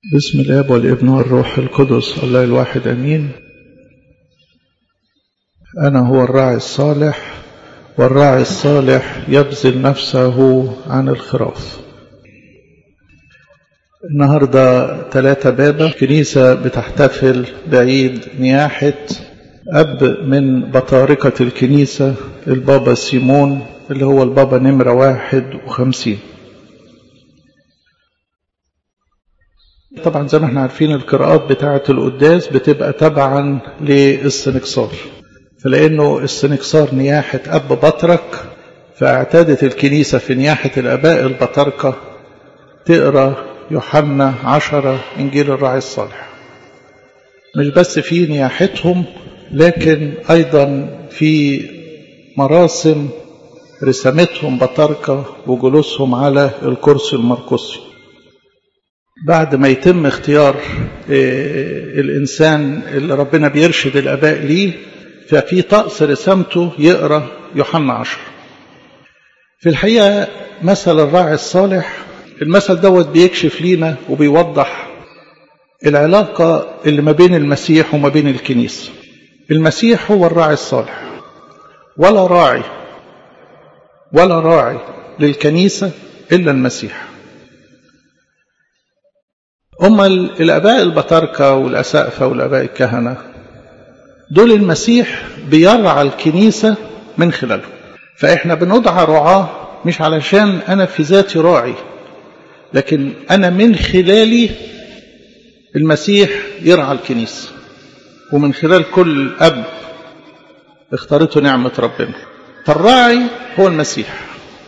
بسم الاب والابن والروح القدس الله الواحد امين انا هو الراعي الصالح والراعي الصالح يبذل نفسه عن الخراف النهارده ثلاثة بابا كنيسة بتحتفل بعيد نياحة أب من بطاركة الكنيسة البابا سيمون اللي هو البابا نمرة واحد وخمسين طبعا زي ما احنا عارفين القراءات بتاعة القداس بتبقى تبعا للسنكسار فلأنه السنكسار نياحة أب بطرك فاعتادت الكنيسة في نياحة الآباء البطركة تقرأ يوحنا عشرة إنجيل الراعي الصالح مش بس في نياحتهم لكن أيضا في مراسم رسمتهم بطركة وجلوسهم على الكرسي المرقسي بعد ما يتم اختيار الإنسان اللي ربنا بيرشد الآباء ليه ففي طقس رسامته يقرأ يوحنا عشر في الحقيقة مثل الراعي الصالح المثل دوت بيكشف لينا وبيوضح العلاقة اللي ما بين المسيح وما بين الكنيسة المسيح هو الراعي الصالح ولا راعي ولا راعي للكنيسة إلا المسيح أما الآباء البطاركة والأسقفة والآباء الكهنة دول المسيح بيرعى الكنيسة من خلالهم فإحنا بندعى رعاة مش علشان أنا في ذاتي راعي لكن أنا من خلالي المسيح يرعى الكنيسة ومن خلال كل أب اختارته نعمة ربنا فالراعي هو المسيح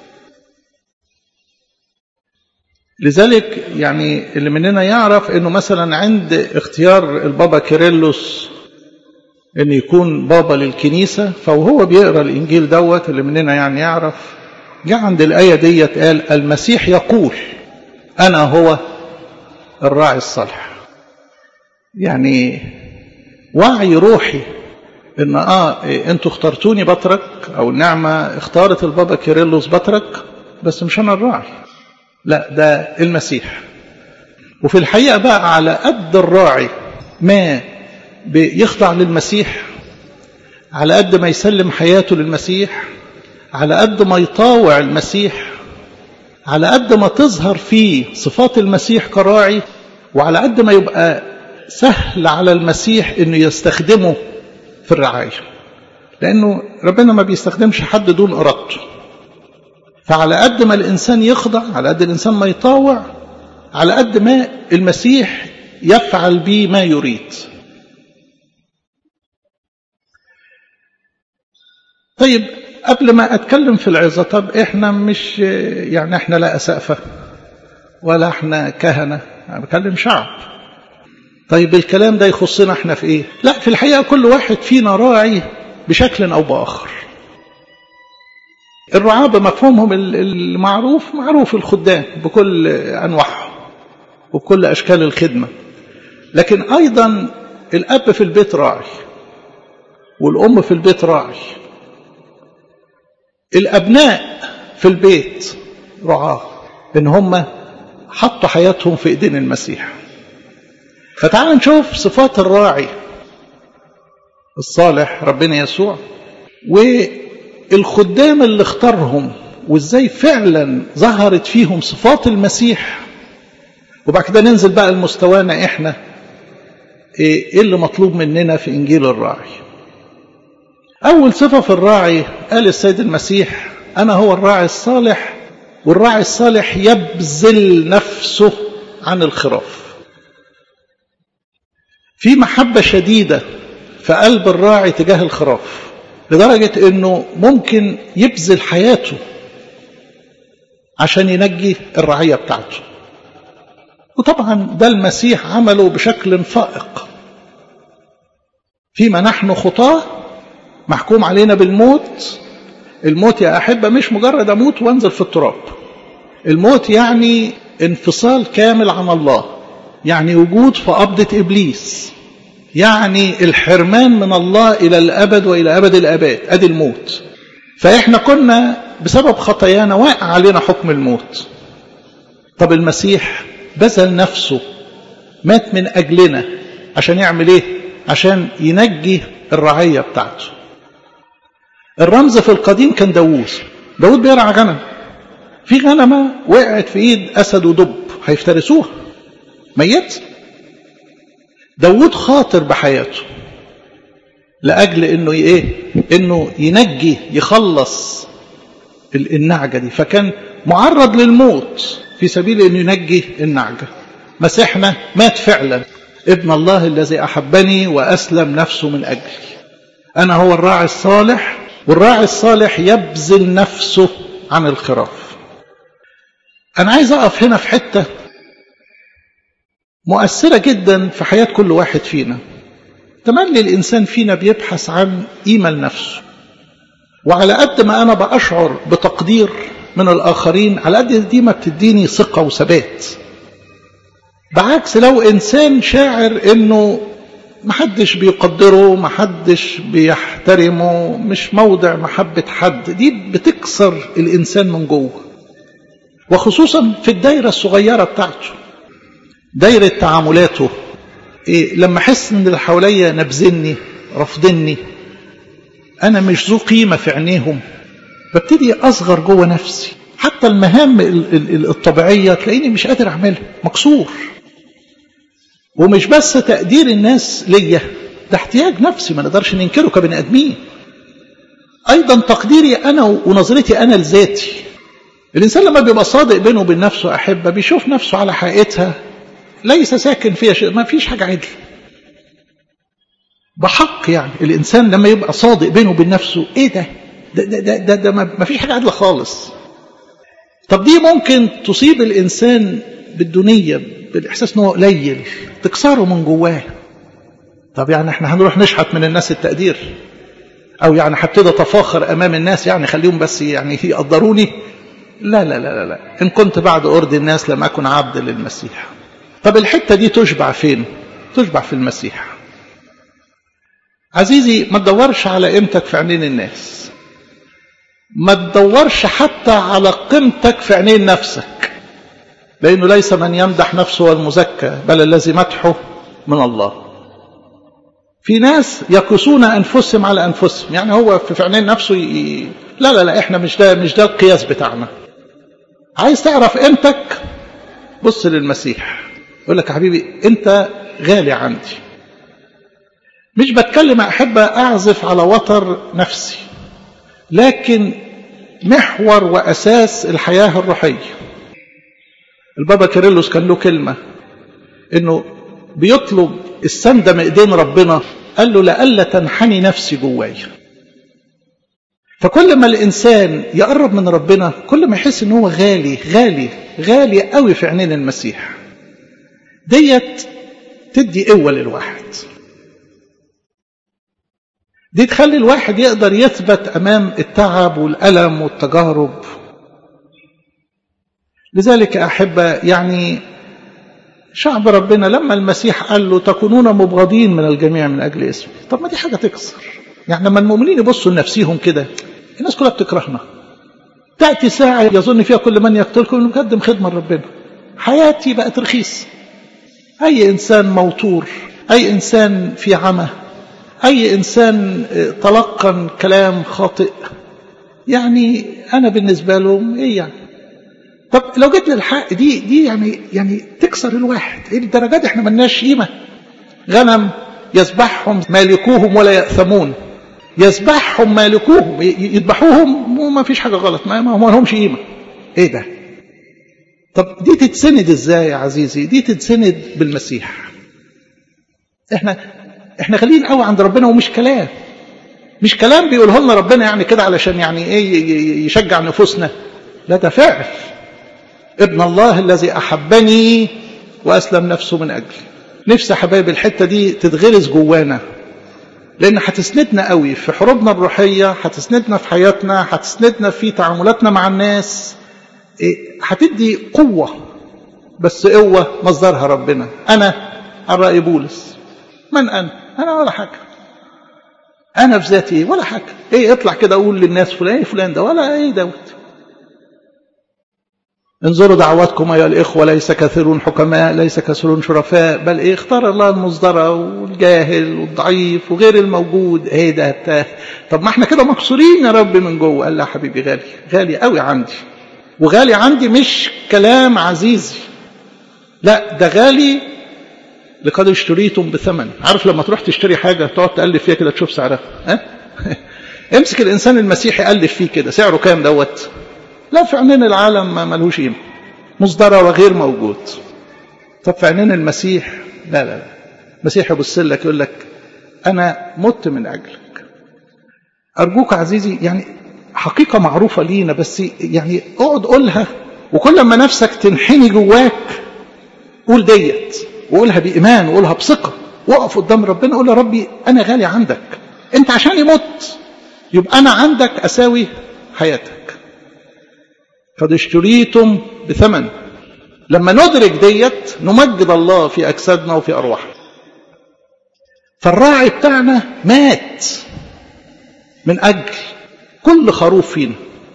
لذلك يعني اللي مننا يعرف انه مثلا عند اختيار البابا كيرلس ان يكون بابا للكنيسة فوهو بيقرأ الانجيل دوت اللي مننا يعني يعرف جاء عند الآية ديت قال المسيح يقول أنا هو الراعي الصالح يعني وعي روحي ان اه انتوا اخترتوني بطرك او النعمة اختارت البابا كيرلس بطرك بس مش انا الراعي لا ده المسيح وفي الحقيقة بقى على قد الراعي ما بيخضع للمسيح على قد ما يسلم حياته للمسيح على قد ما يطاوع المسيح على قد ما تظهر فيه صفات المسيح كراعي وعلى قد ما يبقى سهل على المسيح انه يستخدمه في الرعاية لانه ربنا ما بيستخدمش حد دون ارادته فعلى قد ما الإنسان يخضع على قد الإنسان ما يطاوع على قد ما المسيح يفعل به ما يريد طيب قبل ما أتكلم في العظة طب إحنا مش يعني إحنا لا أسقفة ولا إحنا كهنة أنا بكلم شعب طيب الكلام ده يخصنا إحنا في إيه لا في الحقيقة كل واحد فينا راعي بشكل أو بآخر الرعاة بمفهومهم المعروف معروف الخدام بكل أنواعهم وبكل أشكال الخدمة لكن أيضا الأب في البيت راعي والأم في البيت راعي الأبناء في البيت رعاة إن هم حطوا حياتهم في إيدين المسيح فتعال نشوف صفات الراعي الصالح ربنا يسوع و الخدام اللي اختارهم وازاي فعلا ظهرت فيهم صفات المسيح وبعد كده ننزل بقى لمستوانا احنا ايه اللي مطلوب مننا في انجيل الراعي اول صفه في الراعي قال السيد المسيح انا هو الراعي الصالح والراعي الصالح يبذل نفسه عن الخراف في محبه شديده في قلب الراعي تجاه الخراف لدرجة انه ممكن يبذل حياته عشان ينجي الرعية بتاعته وطبعا ده المسيح عمله بشكل فائق فيما نحن خطاه محكوم علينا بالموت الموت يا أحبة مش مجرد أموت وانزل في التراب الموت يعني انفصال كامل عن الله يعني وجود في قبضة إبليس يعني الحرمان من الله إلى الأبد وإلى أبد الأباد أدي الموت فإحنا كنا بسبب خطايانا واقع علينا حكم الموت طب المسيح بذل نفسه مات من أجلنا عشان يعمل إيه عشان ينجي الرعية بتاعته الرمز في القديم كان داوود داوود بيرعى غنم في غنمة وقعت في ايد اسد ودب هيفترسوها ميت داوود خاطر بحياته لاجل انه ايه انه ينجي يخلص النعجة دي فكان معرض للموت في سبيل انه ينجي النعجة مسيحنا مات فعلا ابن الله الذي احبني واسلم نفسه من اجلي انا هو الراعي الصالح والراعي الصالح يبذل نفسه عن الخراف أنا عايز أقف هنا في حتة مؤثرة جدا في حياة كل واحد فينا تملي الإنسان فينا بيبحث عن قيمة لنفسه وعلى قد ما أنا بأشعر بتقدير من الآخرين على قد دي ما بتديني ثقة وثبات بعكس لو إنسان شاعر إنه محدش بيقدره محدش بيحترمه مش موضع محبة حد دي بتكسر الإنسان من جوه وخصوصا في الدايرة الصغيرة بتاعته دايرة تعاملاته إيه لما أحس إن اللي حواليا نبذني رفضني أنا مش ذو قيمة في عينيهم ببتدي أصغر جوه نفسي حتى المهام الطبيعية تلاقيني مش قادر أعملها مكسور ومش بس تقدير الناس ليا ده احتياج نفسي ما نقدرش ننكره كبني ادمين ايضا تقديري انا ونظرتي انا لذاتي الانسان لما بيبقى صادق بينه وبين نفسه احبه بيشوف نفسه على حقيقتها ليس ساكن فيها شيء ما فيش حاجه عدل بحق يعني الانسان لما يبقى صادق بينه وبين نفسه ايه ده ده ده ده, ده, ده ما فيش حاجه عدله خالص طب دي ممكن تصيب الانسان بالدنيه بالاحساس ان هو قليل تكسره من جواه طب يعني احنا هنروح نشحت من الناس التقدير او يعني هبتدي اتفاخر امام الناس يعني خليهم بس يعني يقدروني لا لا لا لا لا ان كنت بعد ارضي الناس لم اكن عبد للمسيح طب الحته دي تشبع فين تشبع في المسيح عزيزي ما تدورش على قيمتك في عينين الناس ما تدورش حتى على قيمتك في عينين نفسك لأنه ليس من يمدح نفسه المزكى بل الذي مدحه من الله في ناس يقيسون أنفسهم على أنفسهم يعني هو في عينين نفسه ي... لا لا لا احنا مش ده مش ده القياس بتاعنا عايز تعرف قيمتك بص للمسيح يقول لك يا حبيبي انت غالي عندي مش بتكلم أحب أعزف على وتر نفسي لكن محور وأساس الحياة الروحية البابا كيرلس كان له كلمة انه بيطلب السندة من ايدين ربنا قال له لألا تنحني نفسي جواي فكل ما الإنسان يقرب من ربنا كل ما يحس ان هو غالي غالي غالي قوي في عينين المسيح ديت تدي قوة للواحد دي تخلي الواحد يقدر يثبت أمام التعب والألم والتجارب لذلك أحب يعني شعب ربنا لما المسيح قال له تكونون مبغضين من الجميع من أجل اسمي طب ما دي حاجة تكسر يعني لما المؤمنين يبصوا لنفسهم كده الناس كلها بتكرهنا تأتي ساعة يظن فيها كل من يقتلكم انه مقدم خدمة لربنا حياتي بقت رخيص أي إنسان موتور أي إنسان في عمى أي إنسان تلقن كلام خاطئ يعني أنا بالنسبة لهم إيه يعني طب لو جيت للحق دي دي يعني يعني تكسر الواحد ايه الدرجات احنا ملناش قيمه غنم يذبحهم مالكوهم ولا يأثمون يذبحهم مالكوهم يذبحوهم وما فيش حاجه غلط ما, ما لهمش قيمه ايه ده طب دي تتسند ازاي يا عزيزي دي تتسند بالمسيح احنا احنا غاليين قوي عند ربنا ومش كلام مش كلام بيقوله لنا ربنا يعني كده علشان يعني ايه يشجع نفوسنا لا ده فعل ابن الله الذي أحبني وأسلم نفسه من أجلي نفسي حبايب الحتة دي تتغرز جوانا لأن هتسندنا قوي في حروبنا الروحية هتسندنا في حياتنا هتسندنا في تعاملاتنا مع الناس هتدي قوة بس قوة مصدرها ربنا أنا على رأي بولس من أنا أنا ولا حاجة أنا في ذاتي ولا حاجة إيه اطلع كده أقول للناس فلان إيه فلان ده ولا إيه دوت انظروا دعواتكم أيها الإخوة ليس كثيرون حكماء ليس كثيرون شرفاء بل إيه اختار الله المصدرة والجاهل والضعيف وغير الموجود ايه ده بتاه. طب ما احنا كده مكسورين يا رب من جوه قال لا حبيبي غالي غالي قوي عندي وغالي عندي مش كلام عزيزي لا ده غالي لقد اشتريتم بثمن عارف لما تروح تشتري حاجة تقعد تألف فيها كده تشوف سعرها ها؟ امسك الإنسان المسيحي ألف فيه كده سعره كام دوت لا في عينين العالم ما ملهوش قيمة مصدرة وغير موجود طب في عينين المسيح لا لا لا المسيح يبص لك يقول لك أنا مت من أجلك أرجوك عزيزي يعني حقيقة معروفة لينا بس يعني اقعد قولها وكل ما نفسك تنحني جواك قول ديت وقولها بإيمان وقولها بثقة وقف قدام ربنا قول يا ربي أنا غالي عندك أنت عشان يموت يبقى أنا عندك أساوي حياتك قد اشتريتم بثمن لما ندرك ديت نمجد الله في أجسادنا وفي أرواحنا فالراعي بتاعنا مات من أجل كل خروف فينا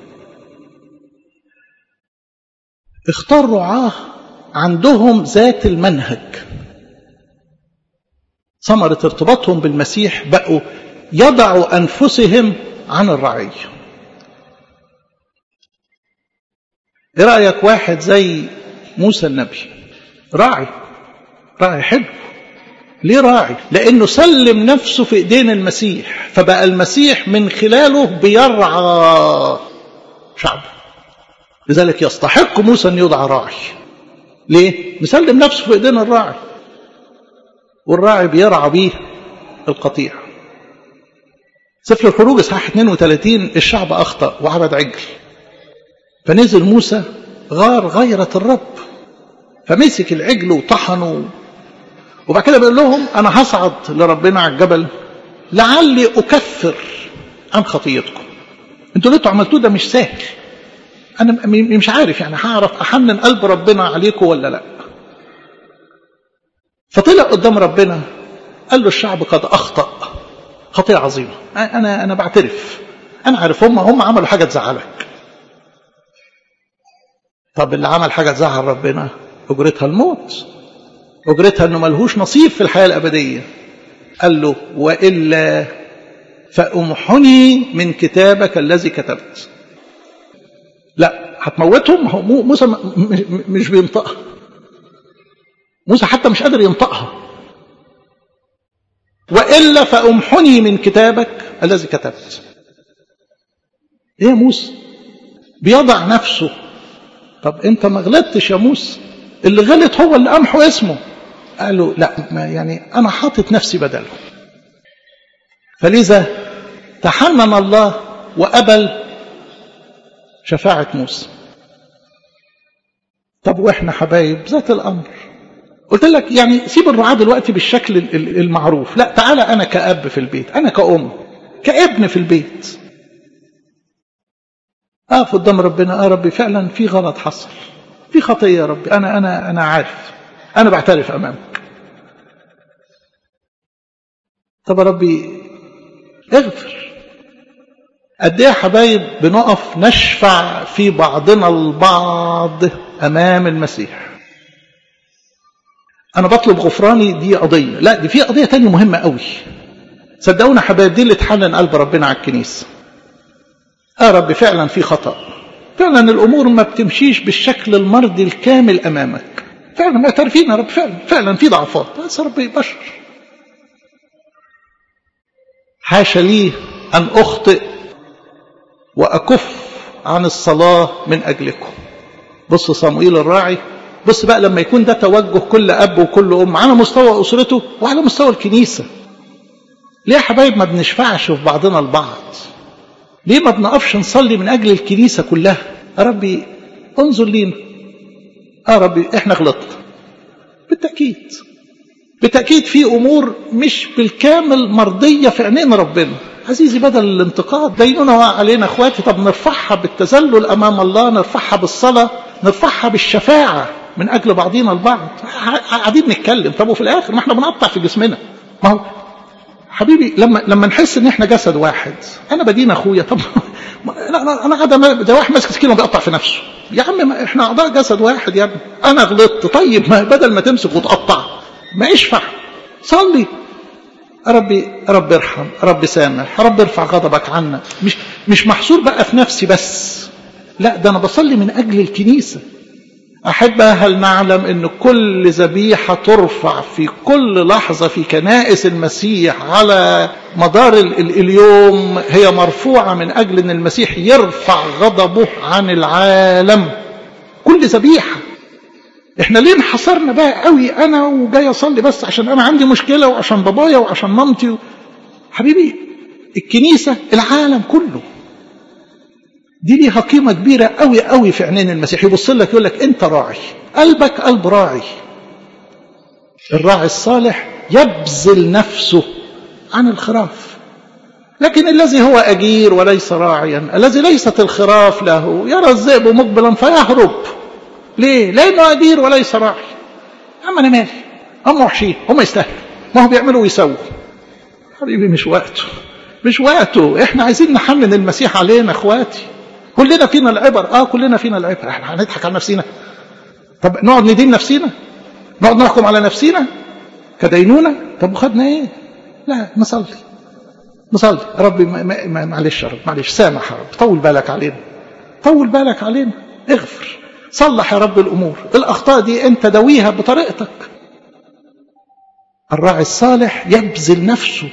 اختار رعاه عندهم ذات المنهج ثمرة ارتباطهم بالمسيح بقوا يضعوا أنفسهم عن الرعية ايه رأيك واحد زي موسى النبي راعي راعي حلو ليه راعي لانه سلم نفسه في ايدين المسيح فبقى المسيح من خلاله بيرعى شعبه لذلك يستحق موسى ان يدعى راعي ليه مسلم نفسه في ايدين الراعي والراعي بيرعى بيه القطيع سفر الخروج اصحاح 32 الشعب اخطا وعبد عجل فنزل موسى غار غيرة الرب فمسك العجل وطحنه وبعد كده بيقول لهم انا هصعد لربنا على الجبل لعلي اكفر عن خطيتكم انتوا اللي انتوا عملتوه ده مش سهل انا مش عارف يعني هعرف احنن قلب ربنا عليكم ولا لا فطلع قدام ربنا قال له الشعب قد اخطا خطيئه عظيمه انا انا بعترف انا عارف هم هم عملوا حاجه تزعلك طب اللي عمل حاجه تزعل ربنا اجرتها الموت اجرتها انه ملهوش نصيب في الحياه الابديه قال له والا فامحني من كتابك الذي كتبت لا هتموتهم هو موسى مش بينطقها موسى حتى مش قادر ينطقها والا فامحني من كتابك الذي كتبت ايه يا موسى بيضع نفسه طب انت ما غلطتش يا موسى اللي غلط هو اللي امحو اسمه قال له لا ما يعني انا حاطط نفسي بدله فلذا تحنن الله وقبل شفاعة موسى طب واحنا حبايب ذات الامر قلت لك يعني سيب الرعاة دلوقتي بالشكل المعروف لا تعالى انا كأب في البيت انا كأم كابن في البيت اقف قدام ربنا اه ربي فعلا في غلط حصل في خطيه يا ربي انا انا انا عارف انا بعترف امامك طب يا ربي اغفر قد ايه يا حبايب بنقف نشفع في بعضنا البعض امام المسيح انا بطلب غفراني دي قضيه لا دي في قضيه تانية مهمه قوي صدقونا حبايب دي اللي تحنن قلب ربنا على الكنيسه اه رب فعلا في خطا فعلا الامور ما بتمشيش بالشكل المرضي الكامل امامك فعلا معترفين يا رب فعلا فعلا في ضعفات بس ربي بشر حاشا لي ان اخطئ واكف عن الصلاه من اجلكم بص صموئيل الراعي بص بقى لما يكون ده توجه كل اب وكل ام على مستوى اسرته وعلى مستوى الكنيسه ليه يا حبايب ما بنشفعش في بعضنا البعض ليه ما بنقفش نصلي من اجل الكنيسه كلها يا ربي انظر لينا يا ربي احنا غلطنا بالتاكيد بالتاكيد في امور مش بالكامل مرضيه في عينين ربنا عزيزي بدل الانتقاد ديننا علينا اخواتي طب نرفعها بالتذلل امام الله نرفعها بالصلاه نرفعها بالشفاعه من اجل بعضينا البعض قاعدين نتكلم طب وفي الاخر ما احنا بنقطع في جسمنا ما هو حبيبي لما لما نحس ان احنا جسد واحد انا بدين اخويا طب انا انا انا قاعد ده واحد ماسك سكينه بيقطع في نفسه يا عم ما احنا اعضاء جسد واحد يا ابني انا غلطت طيب ما بدل ما تمسك وتقطع ما اشفع صلي ربي رب ارحم رب سامح رب ارفع غضبك عنا مش مش محصور بقى في نفسي بس لا ده انا بصلي من اجل الكنيسه أحبة هل نعلم أن كل ذبيحة ترفع في كل لحظة في كنائس المسيح على مدار ال ال اليوم هي مرفوعة من أجل أن المسيح يرفع غضبه عن العالم كل ذبيحة احنا ليه انحصرنا بقى قوي انا وجاي اصلي بس عشان انا عندي مشكله وعشان بابايا وعشان مامتي و... حبيبي الكنيسه العالم كله دي ليها قيمة كبيرة قوي قوي في عينين المسيح يبص لك يقول لك أنت راعي قلبك قلب راعي الراعي الصالح يبذل نفسه عن الخراف لكن الذي هو أجير وليس راعيا الذي ليست الخراف له يرى الذئب مقبلا فيهرب ليه؟ لأنه أجير وليس راعي أما أنا مالي هم وحشين هم يستاهلوا ما هو بيعملوا ويسووا حبيبي مش وقته مش وقته احنا عايزين نحنن المسيح علينا اخواتي كلنا فينا العبر اه كلنا فينا العبر احنا هنضحك على نفسنا طب نقعد ندين نفسينا نقعد نحكم على نفسينا كدينونة طب وخدنا ايه لا نصلي نصلي ربي معلش يا رب معلش سامح يا رب طول بالك علينا طول بالك علينا اغفر صلح يا رب الامور الاخطاء دي انت دويها بطريقتك الراعي الصالح يبذل نفسه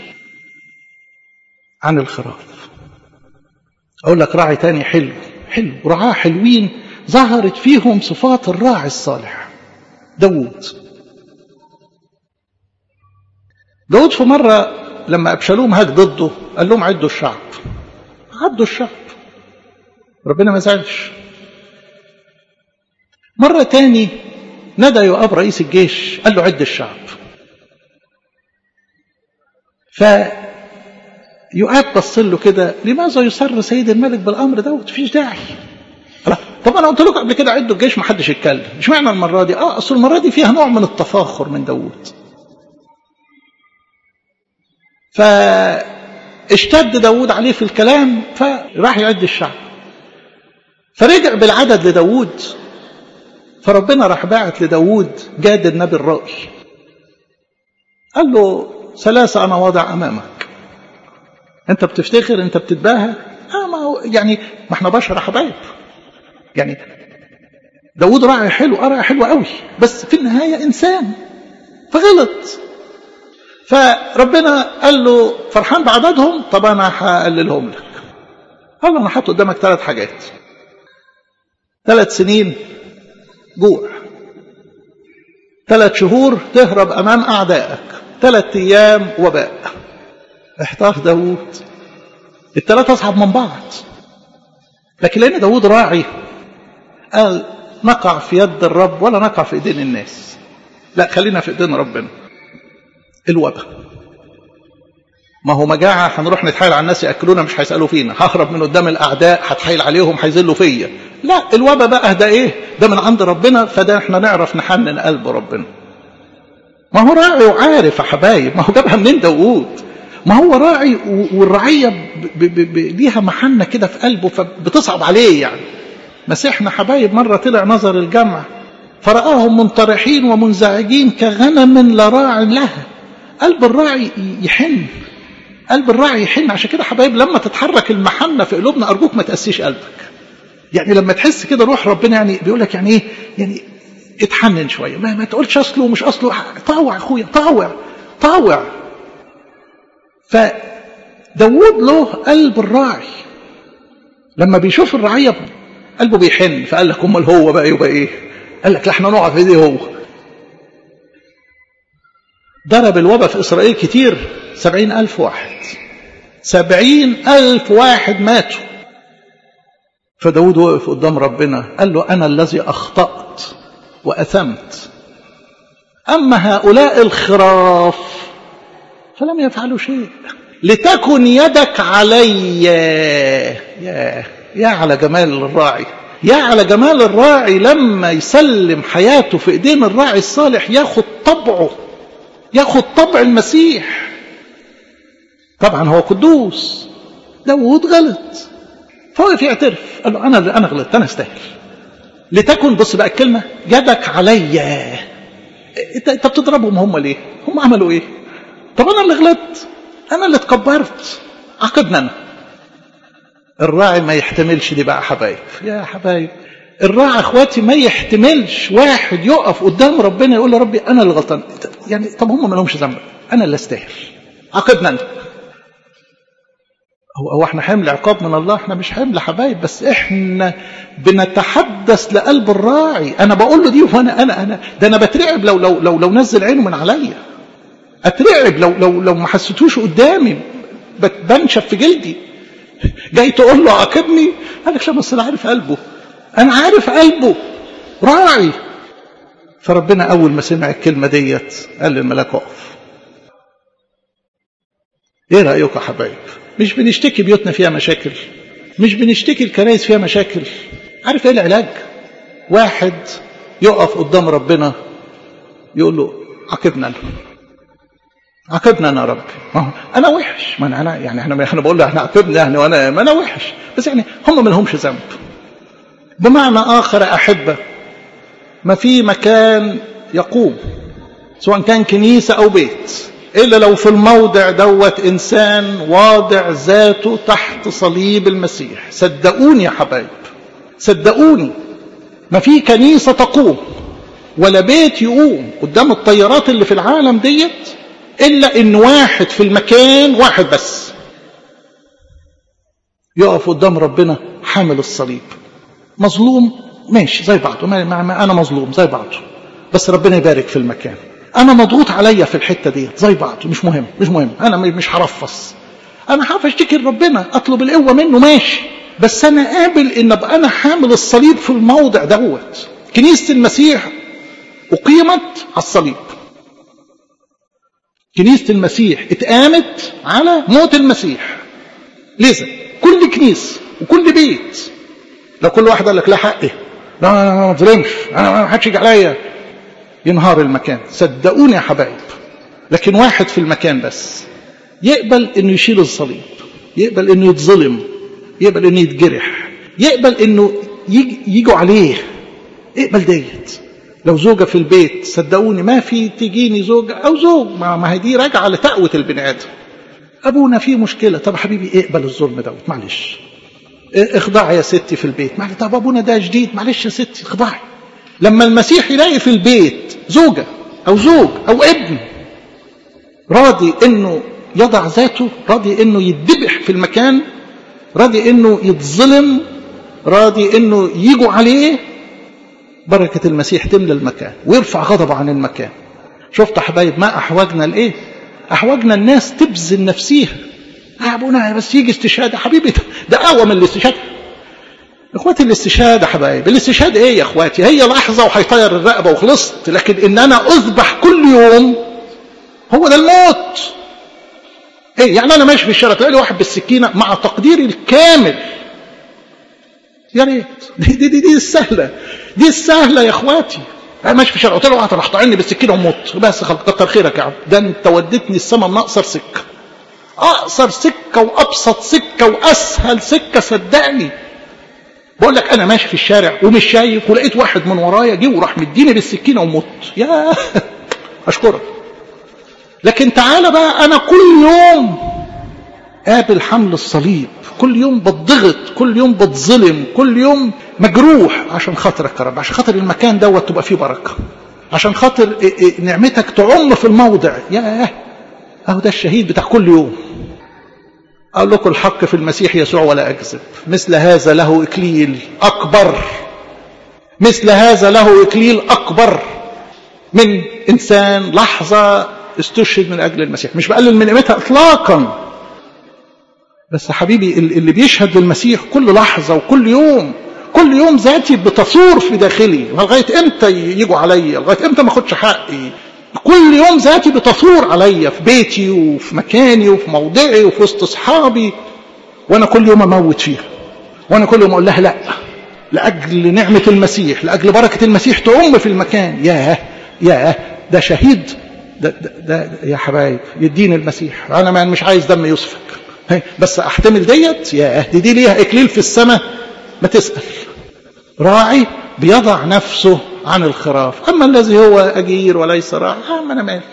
عن الخراف أقول لك راعي تاني حلو حلو رعاة حلوين ظهرت فيهم صفات الراعي الصالح داود داود في مرة لما أبشالوم هاج ضده قال لهم عدوا الشعب عدوا الشعب ربنا ما زعلش مرة تاني ندى يؤاب رئيس الجيش قال له عد الشعب ف يؤاب بص له كده لماذا يصر سيد الملك بالامر ده مفيش داعي طب انا قلت لكم قبل كده عدوا الجيش ما حدش يتكلم اشمعنى المره دي اه اصل المره دي فيها نوع من التفاخر من داوود فاشتد داوود عليه في الكلام فراح يعد الشعب فرجع بالعدد لداوود فربنا راح باعت لداوود جاد النبي الرائي قال له ثلاثة أنا واضع أمامك أنت بتفتخر أنت بتتباهى آه ما هو يعني ما احنا بشر يا حبايب يعني داوود راعي حلو اه راعي حلو قوي بس في النهاية إنسان فغلط فربنا قال له فرحان بعددهم طب أنا هقللهم لك قال له أنا حاطط قدامك ثلاث حاجات ثلاث سنين جوع ثلاث شهور تهرب أمام أعدائك ثلاث أيام وباء احتار داوود الثلاثة أصعب من بعض لكن لأن داوود راعي قال نقع في يد الرب ولا نقع في ايدين الناس لا خلينا في ايدين ربنا الوباء ما هو مجاعة هنروح نتحايل على الناس يأكلونا مش هيسألوا فينا ههرب من قدام الأعداء هتحايل عليهم هيذلوا فيا لا الوباء بقى ده إيه ده من عند ربنا فده احنا نعرف نحنن قلب ربنا ما هو راعي وعارف يا حبايب ما هو جابها منين داوود ما هو راعي والرعية ب ب ب ليها محنة كده في قلبه فبتصعب عليه يعني مسيحنا حبايب مرة طلع نظر الجمع فرآهم منطرحين ومنزعجين كغنم لا راع لها قلب الراعي يحن قلب الراعي يحن عشان كده حبايب لما تتحرك المحنة في قلوبنا أرجوك ما تأسيش قلبك يعني لما تحس كده روح ربنا يعني بيقول لك يعني ايه يعني اتحنن شوية ما, ما تقولش أصله ومش أصله طاوع أخويا طاوع طاوع فداود له قلب الراعي لما بيشوف الرعية قلبه بيحن فقال لك امال هو بقى يبقى ايه قال لك لا احنا نقع في ايديه هو ضرب الوباء في إسرائيل كتير سبعين ألف واحد سبعين ألف واحد ماتوا فداود وقف قدام ربنا قال له أنا الذي أخطأت وأثمت أما هؤلاء الخراف فلم يفعلوا شيء لتكن يدك علي يا يا على جمال الراعي يا على جمال الراعي لما يسلم حياته في ايدين الراعي الصالح ياخد طبعه ياخد طبع المسيح طبعا هو قدوس داوود غلط فوقف يعترف قال له انا انا غلطت انا استاهل لتكن بص بقى الكلمه يدك عليا انت انت بتضربهم هم ليه؟ هم عملوا ايه؟ طب انا اللي غلطت انا اللي اتكبرت عاقبنا انا الراعي ما يحتملش دي بقى حبايب يا حبايب الراعي اخواتي ما يحتملش واحد يقف قدام ربنا يقول له ربي انا اللي غلطان يعني طب هم ما لهمش ذنب انا اللي استاهل عاقبنا انت هو هو احنا حمل عقاب من الله احنا مش حمل حبايب بس احنا بنتحدث لقلب الراعي انا بقول له دي وانا انا انا ده انا بترعب لو لو لو لو نزل عينه من عليا اترعب لو لو لو ما حسيتوش قدامي بنشف في جلدي جاي تقول له عاقبني قال لك لا بس انا عارف قلبه انا عارف قلبه راعي فربنا اول ما سمع الكلمه ديت قال للملاك اقف ايه رايك يا حبايب مش بنشتكي بيوتنا فيها مشاكل مش بنشتكي الكنائس فيها مشاكل عارف ايه العلاج واحد يقف قدام ربنا يقول له عاقبنا انا عاقبنا انا يا رب انا وحش ما انا انا يعني احنا انا بقول له احنا عاقبنا يعني وانا ما انا وحش بس يعني هم ما لهمش ذنب بمعنى اخر احبه ما في مكان يقوم سواء كان كنيسه او بيت إلا لو في الموضع دوت إنسان واضع ذاته تحت صليب المسيح صدقوني يا حبايب صدقوني ما في كنيسة تقوم ولا بيت يقوم قدام الطيارات اللي في العالم ديت إلا إن واحد في المكان واحد بس يقف قدام ربنا حامل الصليب مظلوم ماشي زي بعضه ما ما أنا مظلوم زي بعضه بس ربنا يبارك في المكان انا مضغوط عليا في الحته ديت زي بعض مش مهم مش مهم انا مش هرفص انا هعرف اشتكي لربنا اطلب القوه منه ماشي بس انا قابل ان ابقى انا حامل الصليب في الموضع دوت كنيسه المسيح اقيمت على الصليب كنيسه المسيح اتقامت على موت المسيح لذا كل كنيسه وكل بيت لو كل واحد قال لك لا حقي لا ما ظلمش انا ما حدش يجي عليا ينهار المكان صدقوني يا حبايب لكن واحد في المكان بس يقبل انه يشيل الصليب يقبل انه يتظلم يقبل انه يتجرح يقبل انه يجوا عليه اقبل ديت لو زوجة في البيت صدقوني ما في تجيني زوجة او زوج ما هي دي راجعة لتقوة البني ادم ابونا في مشكلة طب حبيبي اقبل الظلم دوت معلش اخضعي يا ستي في البيت معلش طب ابونا ده جديد معلش يا ستي اخضعي لما المسيح يلاقي في البيت زوجة أو زوج أو ابن راضي إنه يضع ذاته راضي إنه يتذبح في المكان راضي إنه يتظلم راضي إنه يجوا عليه بركة المسيح تملى المكان ويرفع غضبه عن المكان شفت حبايب ما أحوجنا لإيه أحوجنا الناس تبذل نفسيها يا أبونا بس يجي استشهاد حبيبي ده أقوى من الاستشهاد اخواتي الاستشهاد يا حبايب الاستشهاد ايه يا اخواتي هي لحظه وهيطير الرقبه وخلصت لكن ان انا اذبح كل يوم هو ده الموت ايه يعني انا ماشي في الشارع تلاقي واحد بالسكينه مع تقديري الكامل يا ريت دي دي, دي, دي السهله دي السهله يا اخواتي انا ماشي في الشارع قلت له واحد راح طعني بالسكينه ومت بس كتر خيرك يا عم ده انت وديتني السما من اقصر سكه اقصر سكه وابسط سكه واسهل سكه صدقني بقول لك انا ماشي في الشارع ومش شايف ولقيت واحد من ورايا جه وراح مديني بالسكينه ومت يا اشكرك لكن تعالى بقى انا كل يوم قابل حمل الصليب كل يوم بتضغط كل يوم بتظلم كل يوم مجروح عشان خاطرك يا رب عشان خاطر المكان دوت تبقى فيه بركه عشان خاطر نعمتك تعم في الموضع يا اهو ده الشهيد بتاع كل يوم أقول لكم الحق في المسيح يسوع ولا أكذب مثل هذا له إكليل أكبر مثل هذا له إكليل أكبر من إنسان لحظة استشهد من أجل المسيح مش بقلل من قيمتها إطلاقا بس حبيبي اللي بيشهد للمسيح كل لحظة وكل يوم كل يوم ذاتي بتصور في داخلي لغاية امتى يجوا عليا لغاية امتى ما اخدش حقي كل يوم ذاتي بتصور عليا في بيتي وفي مكاني وفي موضعي وفي وسط اصحابي وانا كل يوم اموت فيها وانا كل يوم اقول لها لا لاجل نعمه المسيح لاجل بركه المسيح تعم في المكان ياه ياه ده شهيد ده, ده, ده يا حبايب يديني المسيح انا مش عايز دم يسفك بس احتمل ديت يا دي, دي ليها اكليل في السماء ما تسال راعي بيضع نفسه عن الخراف اما الذي هو اجير وليس راعي اما انا مالي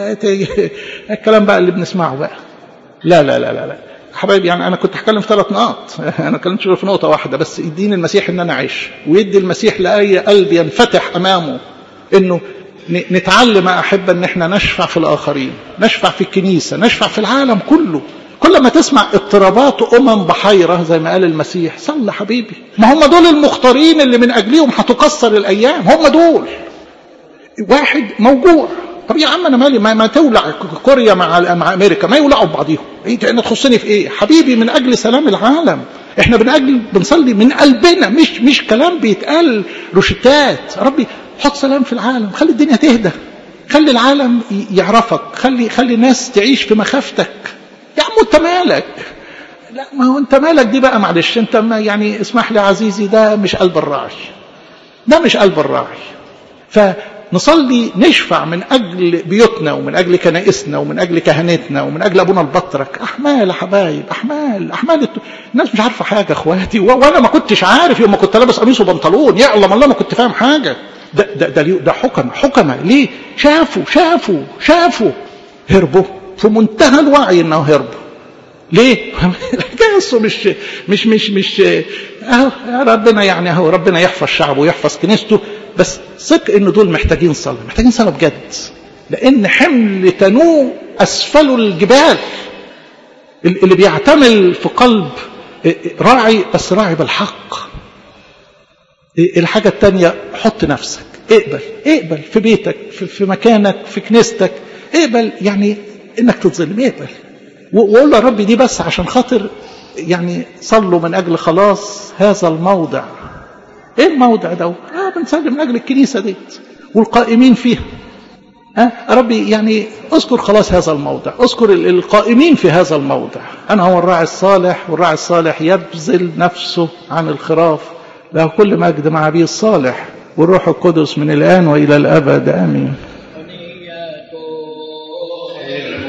الكلام بقى اللي بنسمعه بقى لا لا لا لا, لا. حبايبي يعني انا كنت هتكلم في ثلاث نقاط انا ما اتكلمتش في نقطه واحده بس يديني المسيح ان انا اعيش ويدي المسيح لاي قلب ينفتح امامه انه نتعلم احب ان احنا نشفع في الاخرين نشفع في الكنيسه نشفع في العالم كله كل ما تسمع اضطرابات امم بحيره زي ما قال المسيح صل حبيبي ما هم دول المختارين اللي من اجلهم هتكسر الايام هم دول واحد موجوع طب يا عم انا مالي ما, ما تولع كوريا مع مع امريكا ما يولعوا ببعضيهم انت انا تخصني في ايه حبيبي من اجل سلام العالم احنا من اجل بنصلي من قلبنا مش مش كلام بيتقال روشتات ربي حط سلام في العالم خلي الدنيا تهدى خلي العالم يعرفك خلي خلي الناس تعيش في مخافتك يا عم انت مالك لا ما هو انت مالك دي بقى معلش انت ما يعني اسمح لي عزيزي ده مش قلب الراعي ده مش قلب الراعي فنصلي نشفع من اجل بيوتنا ومن اجل كنائسنا ومن اجل كهنتنا ومن اجل ابونا البطرك احمال يا حبايب احمال احمال الت... الناس مش عارفه حاجه اخواتي و... وانا ما كنتش عارف يوم ما كنت لابس قميص وبنطلون يعلم الله ما كنت فاهم حاجه ده ده ده, ده حكم حكمه ليه شافوا شافوا شافوا هربوا في منتهى الوعي انه هربوا ليه؟ جاسوا مش مش مش مش اهو ربنا يعني اهو ربنا يحفظ شعبه ويحفظ كنيسته بس ثق ان دول محتاجين صلاه، محتاجين صلاه بجد. لان حمل تنو اسفل الجبال اللي بيعتمل في قلب راعي بس راعي بالحق. الحاجه الثانيه حط نفسك اقبل اقبل في بيتك في, في مكانك في كنيستك اقبل يعني انك تتظلم اقبل وقول له ربي دي بس عشان خاطر يعني صلوا من اجل خلاص هذا الموضع ايه الموضع ده اه بنصلي من اجل الكنيسه ديت والقائمين فيها ها آه ربي يعني اذكر خلاص هذا الموضع اذكر القائمين في هذا الموضع انا هو الراعي الصالح والراعي الصالح يبذل نفسه عن الخراف له كل مجد مع ابيه الصالح والروح القدس من الان والى الابد امين